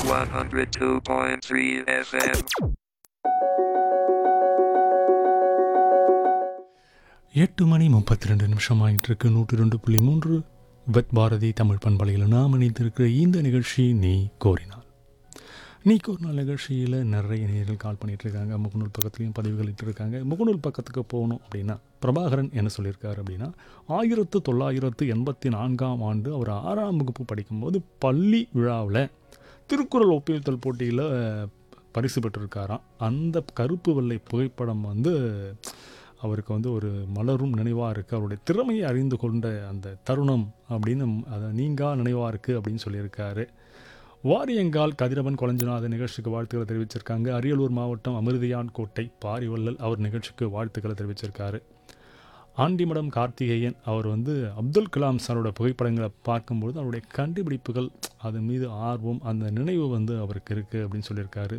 102.3 FM. எட்டு மணி முப்பத்தி ரெண்டு நிமிஷம் ஆகிட்டு இருக்கு நூற்றி ரெண்டு புள்ளி மூன்று வெத் பாரதி தமிழ் பண்பலையில் நாம் இணைந்திருக்கிற இந்த நிகழ்ச்சி நீ கோரினார் நீ கோரினால் நிகழ்ச்சியில் நிறைய நேர்கள் கால் பண்ணிட்டு இருக்காங்க முகநூல் பக்கத்துலையும் பதிவுகள் இட்டிருக்காங்க முகநூல் பக்கத்துக்கு போகணும் அப்படின்னா பிரபாகரன் என்ன சொல்லியிருக்காரு அப்படின்னா ஆயிரத்து தொள்ளாயிரத்து எண்பத்தி நான்காம் ஆண்டு அவர் ஆறாம் வகுப்பு படிக்கும்போது பள்ளி விழாவில் திருக்குறள் ஒப்பியத்தல் போட்டியில் பரிசு பெற்றிருக்காராம் அந்த கருப்பு வெள்ளை புகைப்படம் வந்து அவருக்கு வந்து ஒரு மலரும் நினைவாக இருக்குது அவருடைய திறமையை அறிந்து கொண்ட அந்த தருணம் அப்படின்னு அதை நீங்கா நினைவாக இருக்குது அப்படின்னு சொல்லியிருக்காரு வாரியங்கால் கதிரவன் கொளஞ்சநாத நிகழ்ச்சிக்கு வாழ்த்துக்களை தெரிவிச்சிருக்காங்க அரியலூர் மாவட்டம் அமிர்தியான் கோட்டை பாரிவள்ளல் அவர் நிகழ்ச்சிக்கு வாழ்த்துக்களை தெரிவிச்சிருக்காரு ஆண்டிமடம் கார்த்திகேயன் அவர் வந்து அப்துல் கலாம் சாரோட புகைப்படங்களை பார்க்கும்பொழுது அவருடைய கண்டுபிடிப்புகள் அதன் மீது ஆர்வம் அந்த நினைவு வந்து அவருக்கு இருக்குது அப்படின்னு சொல்லியிருக்காரு